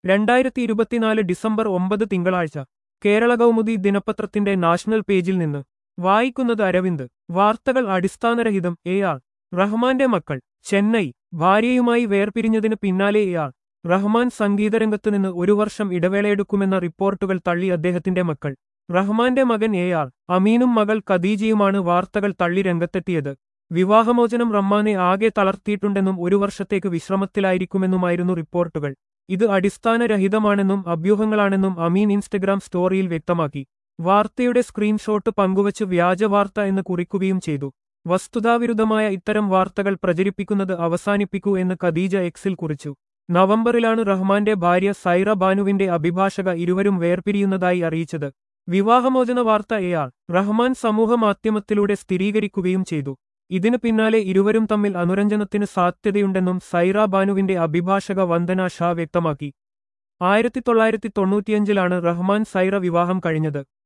രണ്ടായിരത്തി ഇരുപത്തിനാല് ഡിസംബർ ഒമ്പത് തിങ്കളാഴ്ച കേരള കൗമുദി ദിനപത്രത്തിന്റെ നാഷണൽ പേജിൽ നിന്ന് വായിക്കുന്നത് അരവിന്ദ് വാർത്തകൾ അടിസ്ഥാനരഹിതം എ ആർ റഹ്മാന്റെ മക്കൾ ചെന്നൈ ഭാര്യയുമായി വേർപിരിഞ്ഞതിന് പിന്നാലെ എ ആർ റഹ്മാൻ സംഗീതരംഗത്തുനിന്ന് ഒരു വർഷം ഇടവേളയെടുക്കുമെന്ന റിപ്പോർട്ടുകൾ തള്ളി അദ്ദേഹത്തിന്റെ മക്കൾ റഹ്മാന്റെ മകൻ എ ആർ അമീനും മകൾ ഖദീജയുമാണ് വാർത്തകൾ തള്ളി രംഗത്തെത്തിയത് വിവാഹമോചനം റഹ്മാനെ ആകെ തളർത്തിയിട്ടുണ്ടെന്നും ഒരു വർഷത്തേക്ക് വിശ്രമത്തിലായിരിക്കുമെന്നുമായിരുന്നു റിപ്പോർട്ടുകൾ ഇത് അടിസ്ഥാനരഹിതമാണെന്നും അഭ്യൂഹങ്ങളാണെന്നും അമീൻ ഇൻസ്റ്റഗ്രാം സ്റ്റോറിയിൽ വ്യക്തമാക്കി വാർത്തയുടെ സ്ക്രീൻഷോട്ട് പങ്കുവച്ച് വ്യാജവാർത്ത എന്ന് കുറിക്കുകയും ചെയ്തു വസ്തുതാവിരുദ്ധമായ ഇത്തരം വാർത്തകൾ പ്രചരിപ്പിക്കുന്നത് അവസാനിപ്പിക്കൂ എന്ന് ഖദീജ എക്സിൽ കുറിച്ചു നവംബറിലാണ് റഹ്മാന്റെ ഭാര്യ സൈറ ബാനുവിന്റെ അഭിഭാഷക ഇരുവരും വേർപിരിയുന്നതായി അറിയിച്ചത് വിവാഹമോചന വാർത്ത എയാൾ റഹ്മാൻ സമൂഹമാധ്യമത്തിലൂടെ സ്ഥിരീകരിക്കുകയും ചെയ്തു ഇതിനു പിന്നാലെ ഇരുവരും തമ്മിൽ അനുരഞ്ജനത്തിന് സാധ്യതയുണ്ടെന്നും സൈറ ബാനുവിന്റെ അഭിഭാഷക വന്ദന ഷാ വ്യക്തമാക്കി ആയിരത്തി തൊള്ളായിരത്തി തൊണ്ണൂറ്റിയഞ്ചിലാണ് റഹ്മാൻ സൈറ വിവാഹം കഴിഞ്ഞത്